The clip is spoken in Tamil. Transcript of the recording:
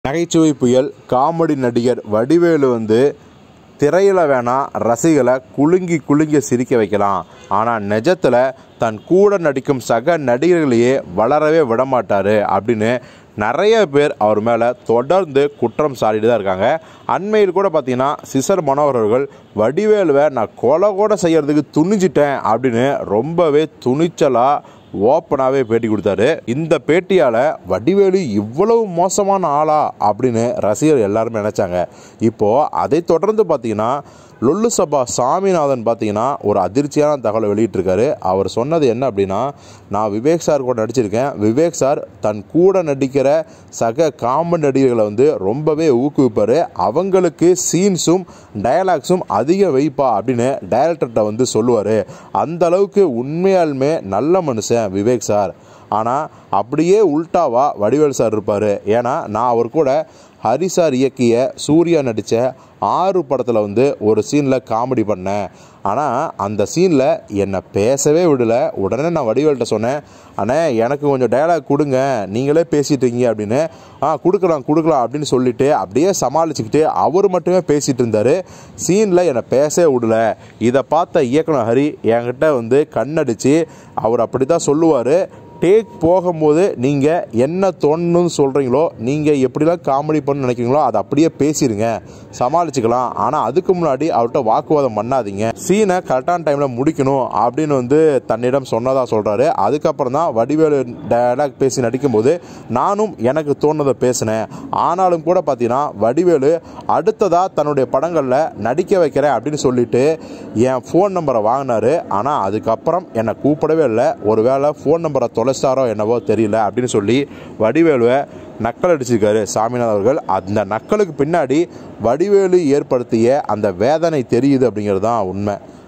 நகைச்சுவை புயல் காமெடி நடிகர் வடிவேலு வந்து திரையில் வேணா ரசிகளை குலுங்கி குலுங்கி சிரிக்க வைக்கலாம் ஆனால் நிஜத்தில் தன் கூட நடிக்கும் சக நடிகர்களையே வளரவே விடமாட்டார் அப்படின்னு நிறைய பேர் அவர் மேலே தொடர்ந்து குற்றம் சாட்டிட்டு தான் இருக்காங்க அண்மையில் கூட பார்த்தீங்கன்னா சிசர் மனோகர் அவர்கள் வடிவேலுவை நான் கொலை கூட செய்யறதுக்கு துணிஞ்சிட்டேன் அப்படின்னு ரொம்பவே துணிச்சலாக ஓப்பனாகவே பேட்டி கொடுத்தாரு இந்த பேட்டியால் வடிவேலு இவ்வளவு மோசமான ஆளா அப்படின்னு ரசிகர் எல்லாருமே நினச்சாங்க இப்போது அதை தொடர்ந்து பார்த்தீங்கன்னா லொல்லு சபா சாமிநாதன் பார்த்தீங்கன்னா ஒரு அதிர்ச்சியான தகவலை வெளியிட்டிருக்காரு அவர் சொன்னது என்ன அப்படின்னா நான் விவேக் சார் கூட நடிச்சிருக்கேன் விவேக் சார் தன் கூட நடிக்கிற சக காமெடி நடிகர்களை வந்து ரொம்பவே ஊக்குவிப்பார் அவங்களுக்கு சீன்ஸும் டயலாக்ஸும் அதிக வைப்பா அப்படின்னு டைரக்டர்கிட்ட வந்து சொல்லுவார் அந்த அளவுக்கு உண்மையாலுமே நல்ல மனுஷன் விவேக் சார் ஆனால் அப்படியே உல்டாவா வடிவேல் சார் இருப்பார் ஏன்னா நான் அவர் கூட ஹரி சார் இயக்கிய சூர்யா நடித்த ஆறு படத்தில் வந்து ஒரு சீனில் காமெடி பண்ணேன் ஆனால் அந்த சீனில் என்னை பேசவே விடலை உடனே நான் வடிவேல்கிட்ட சொன்னேன் அண்ணே எனக்கு கொஞ்சம் டயலாக் கொடுங்க நீங்களே பேசிட்டு இருக்கீங்க அப்படின்னு ஆ கொடுக்கலாம் கொடுக்கலாம் அப்படின்னு சொல்லிட்டு அப்படியே சமாளிச்சுக்கிட்டு அவர் மட்டுமே பேசிகிட்டு இருந்தார் சீனில் என்னை பேசவே விடல இதை பார்த்த இயக்குனர் ஹரி என்கிட்ட வந்து கண்ணடிச்சு அவர் அப்படி தான் சொல்லுவார் டேக் போகும்போது நீங்கள் என்ன தோணுன்னு சொல்கிறீங்களோ நீங்கள் எப்படிலாம் காமெடி பண்ண நினைக்கிறீங்களோ அதை அப்படியே பேசிடுங்க சமாளிச்சுக்கலாம் ஆனால் அதுக்கு முன்னாடி அவர்கிட்ட வாக்குவாதம் பண்ணாதீங்க சீனை கரெக்டான டைமில் முடிக்கணும் அப்படின்னு வந்து தன்னிடம் சொன்னதாக சொல்கிறாரு அதுக்கப்புறம் தான் வடிவேலு டயலாக் பேசி நடிக்கும்போது நானும் எனக்கு தோணுதை பேசினேன் ஆனாலும் கூட பார்த்தீங்கன்னா வடிவேலு அடுத்ததாக தன்னுடைய படங்களில் நடிக்க வைக்கிறேன் அப்படின்னு சொல்லிட்டு என் ஃபோன் நம்பரை வாங்கினாரு ஆனால் அதுக்கப்புறம் என்னை கூப்பிடவே இல்லை ஒருவேளை ஃபோன் நம்பரை தொலைச்சாரோ என்னவோ தெரியல அப்படின்னு சொல்லி வடிவேலுவை நக்கல் அடிச்சிருக்காரு சாமிநாதன் அவர்கள் அந்த நக்கலுக்கு பின்னாடி வடிவேலு ஏற்படுத்திய அந்த வேதனை தெரியுது அப்படிங்கிறது தான் உண்மை